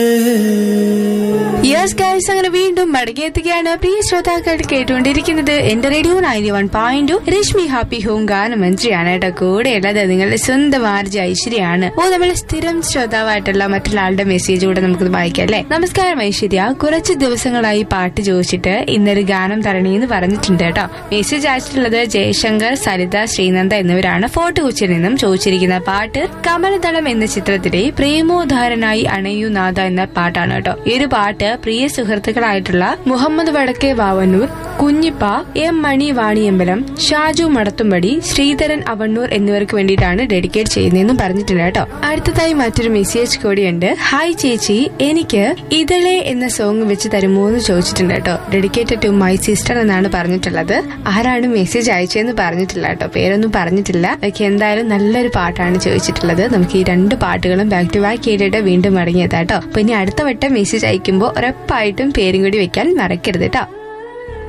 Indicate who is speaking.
Speaker 1: yes guys അങ്ങനെ വീണ്ടും മടങ്ങിയെത്തുകയാണ് പ്രിയ ശ്രോതാക്കൾ കേട്ടുകൊണ്ടിരിക്കുന്നത് എന്റെ radio ninety one point Rashmi happy home ഗാനമന്ത്രിയാണ് കേട്ടോ കൂടെയുള്ളത് നിങ്ങളുടെ സ്വന്തം ആർജ ഐശ്വര്യാണ് ഓ നമ്മൾ സ്ഥിരം ശ്രോതാവായിട്ടുള്ള മറ്റുള്ള ആളുടെ മെസ്സേജ് കൂടെ നമുക്ക് വായിക്കാം അല്ലേ നമസ്കാരം ഐശ്വര്യ കുറച്ച് ദിവസങ്ങളായി പാട്ട് ചോദിച്ചിട്ട് ഇന്നൊരു ഗാനം തരണേന്ന് പറഞ്ഞിട്ടുണ്ട് കേട്ടോ മെസ്സേജ് അയച്ചിട്ടുള്ളത് ജയശങ്കർ സരിത ശ്രീനന്ദ എന്നിവരാണ് ഫോർട്ട് കൊച്ചിയിൽ നിന്നും ചോദിച്ചിരിക്കുന്ന പാട്ട് കമലദളം എന്ന ചിത്രത്തിലെ പ്രേമോദ്ധാരനായി അണയു നാഥ എന്ന പാട്ടാണ് കേട്ടോ ഈ ഒരു പാട്ട് പ്രിയ സുഹൃത്തുക്കളായിട്ടുള്ള മുഹമ്മദ് വടക്കേ വാവന്നൂർ കുഞ്ഞിപ്പ എം മണി വാണിയമ്പലം ഷാജു മടത്തുംപടി ശ്രീധരൻ അവണ്ണൂർ എന്നിവർക്ക് വേണ്ടിയിട്ടാണ് ഡെഡിക്കേറ്റ് ചെയ്യുന്നതെന്നും പറഞ്ഞിട്ടുണ്ട് കേട്ടോ അടുത്തതായി മറ്റൊരു മെസ്സേജ് കൂടിയുണ്ട് ഹായ് ചേച്ചി എനിക്ക് ഇതളെ എന്ന സോങ് വെച്ച് തരുമോ എന്ന് ചോദിച്ചിട്ടുണ്ട് കേട്ടോ ഡെഡിക്കേറ്റഡ് ടു മൈ സിസ്റ്റർ എന്നാണ് പറഞ്ഞിട്ടുള്ളത് ആരാണ് മെസ്സേജ് അയച്ചതെന്ന് പറഞ്ഞിട്ടില്ല കേട്ടോ പേരൊന്നും പറഞ്ഞിട്ടില്ല ഓക്കെ എന്തായാലും നല്ലൊരു പാട്ടാണ് ചോദിച്ചിട്ടുള്ളത് നമുക്ക് ഈ രണ്ട് പാട്ടുകളും ബാക്ക് ടു ബാക്ക് കേട്ടിട്ട് വീണ്ടും മടങ്ങിയതാട്ടോ അപ്പൊ ഇനി അടുത്ത വട്ടം മെസ്സേജ് അയക്കുമ്പോൾ ഉറപ്പായിട്ടും പേരും കൂടി വെക്കാൻ മറക്കരുത് കേട്ടോ